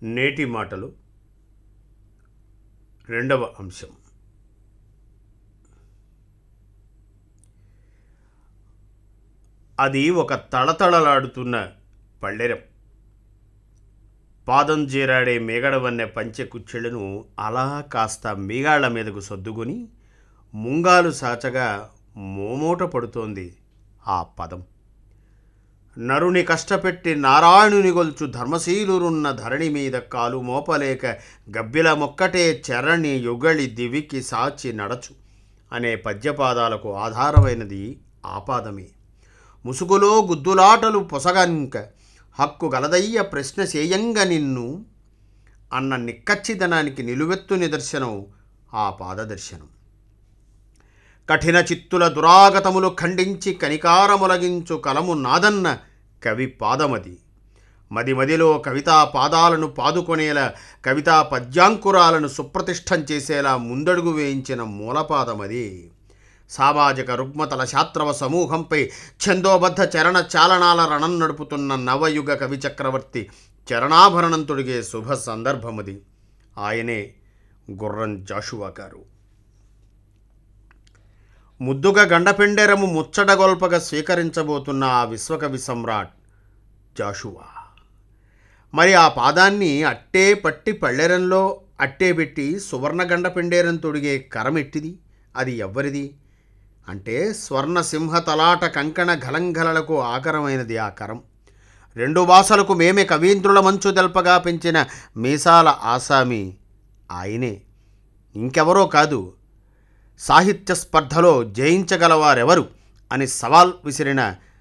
నేటి మాటలు రెండవ అంశం అది ఒక తళతళలాడుతున్న పళ్ళెరం పాదం జీరాడే మేగడవన్నె పంచె కుచ్చెళ్ళను అలా కాస్త మీగాళ్ల మీదకు సర్దుకొని ముంగాలు సాచగా మోమోట పడుతోంది ఆ పదం నరుని కష్టపెట్టి నారాయణుని గొల్చు ధర్మశీలురున్న ధరణి మీద కాలు మోపలేక గబ్బిల మొక్కటే చెరణి యుగళి దివికి సాచి నడచు అనే పద్యపాదాలకు ఆధారమైనది ఆపాదమే ముసుగులో గుద్దులాటలు పొసగంక హక్కు గలదయ్య ప్రశ్న చేయంగ నిన్ను అన్న నిక్కచ్చిదనానికి నిలువెత్తు నిదర్శనం ఆ పాదదర్శనం కఠిన చిత్తుల దురాగతములు ఖండించి కనికారములగించు కలము నాదన్న కవి పాదమది మది మదిలో కవితా పాదాలను పాదుకొనేలా కవితా పద్యాంకురాలను సుప్రతిష్టం చేసేలా ముందడుగు వేయించిన మూలపాదమది సామాజిక రుగ్మతల శాస్త్రవ సమూహంపై ఛందోబద్ధ చరణ చాలనాల రణం నడుపుతున్న నవయుగ కవి చక్రవర్తి చరణాభరణం తొడిగే శుభ సందర్భమది ఆయనే గుర్రం జాషువా గారు ముద్దుగా గండపెండెరము ముచ్చటగొల్పగా స్వీకరించబోతున్న ఆ విశ్వకవి సమ్రాట్ జాషువా మరి ఆ పాదాన్ని అట్టే పట్టి పళ్ళెరంలో అట్టే పెట్టి సువర్ణ గండపెండేరం తొడిగే కరమెట్టిది అది ఎవ్వరిది అంటే స్వర్ణ సింహ తలాట కంకణ గలంగలలకు ఆకరమైనది ఆ కరం రెండు భాషలకు మేమే కవీంద్రుల మంచు తెల్పగా పెంచిన మీసాల ఆసామి ఆయనే ఇంకెవరో కాదు సాహిత్య స్పర్ధలో జయించగలవారెవరు అని సవాల్ విసిరిన